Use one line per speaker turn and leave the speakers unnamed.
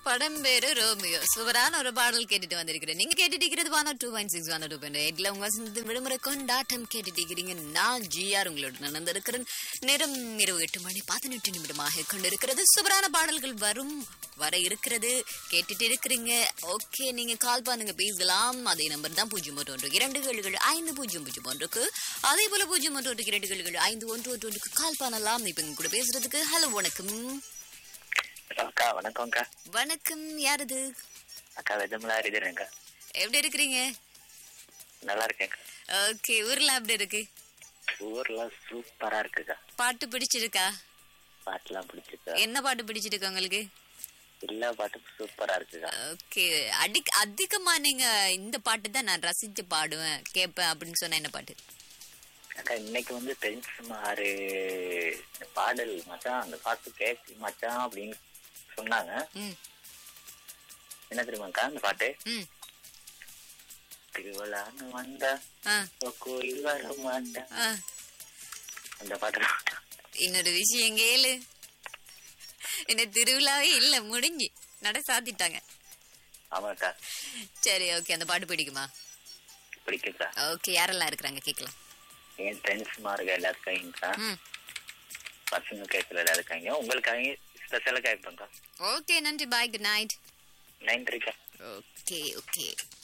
படம் பேரு ரோமியோ சூப்பரான ஒரு பாடல் கேட்டுட்டு வந்திருக்கிறேன் நீங்க கேட்டுட்டு இருக்கிறது வானா டூ பாயிண்ட் சிக்ஸ் வானா டூ பாயிண்ட் எயிட்ல உங்க வசந்த விடுமுறை கொண்டாட்டம் கேட்டுட்டு இருக்கிறீங்க நான் ஜிஆர் உங்களோட நடந்திருக்கிறேன் நேரம் இரவு எட்டு மணி பதினெட்டு நிமிடமாக கொண்டிருக்கிறது சூப்பரான பாடல்கள் வரும் வர இருக்கிறது கேட்டுட்டு இருக்கிறீங்க ஓகே நீங்க கால் பண்ணுங்க பேசலாம் அதே நம்பர் தான் பூஜ்ஜியம் ஒன்று ஒன்று இரண்டு ஏழுகள் ஐந்து பூஜ்ஜியம் பூஜ்ஜியம் ஒன்றுக்கு அதே போல பூஜ்ஜியம் ஒன்று ஒன்று இரண்டு ஏழுகள் ஐந்து ஒன்று ஒன்று ஒன்றுக்கு கால் பண்ணலாம் இப்ப இங்க கூட பேசுறதுக்கு ஹலோ வணக்கம்
அக்கா வணக்கம்க்கா
வணக்கம் யாரது
அக்கா வெஜமலா இருக்கிறேன்க்கா
எப்படி இருக்கிறீங்க
நல்லா இருக்கேன்க்கா
ஓகே ஊர்ல எப்படி இருக்கு
ஊர்ல சூப்பரா இருக்குக்கா
பாட்டு பிடிச்சிருக்கா
பாட்டுலாம் பிடிச்சிருக்கா
என்ன பாட்டு பிடிச்சிருக்கு உங்களுக்கு
எல்லா பாட்டும் சூப்பரா இருக்குக்கா
ஓகே அடி அதிகமா நீங்க இந்த பாட்டு தான் நான் ரசிச்சு பாடுவேன் கேட்பேன் அப்படின்னு சொன்ன என்ன பாட்டு
அக்கா இன்னைக்கு வந்து டென்ஸ் மாறு இந்த பாடல் மச்சான் அந்த பாட்டு கேக்கு மச்சான் அப்படின்னு சொன்னாங்க
ம்
என்ன தெரியுமாக்கா அந்த பாட்டு
ம்
திருவிழான்னு வந்தா
ஆ
உன் கோயில் வர மாட்டா
ஆ
அந்த பாட்டு
இன்னொரு விஷயம் கேளு என்ன திருவிழாவே இல்ல முடிஞ்சு நட சாத்திட்டாங்க
ஆமாக்கா
சரி ஓகே அந்த பாட்டு பிடிக்குமா
பிடிக்குக்கா
ஓகே யாரெல்லாம் இருக்கிறாங்க கேட்கலாம்
என் ஃப்ரெண்ட்ஸ் மாருங்க எல்லாருக்காங்கக்கா
ம்
பசங்க கேட்கல எல்லாருக்காங்க உங்களுக்காக ஸ்பெஷலா கேட்பேங்க்கா
ஓகே நன்றி பாய் குட் நைட்
நைன் த்ரீக்கா
ஓகே ஓகே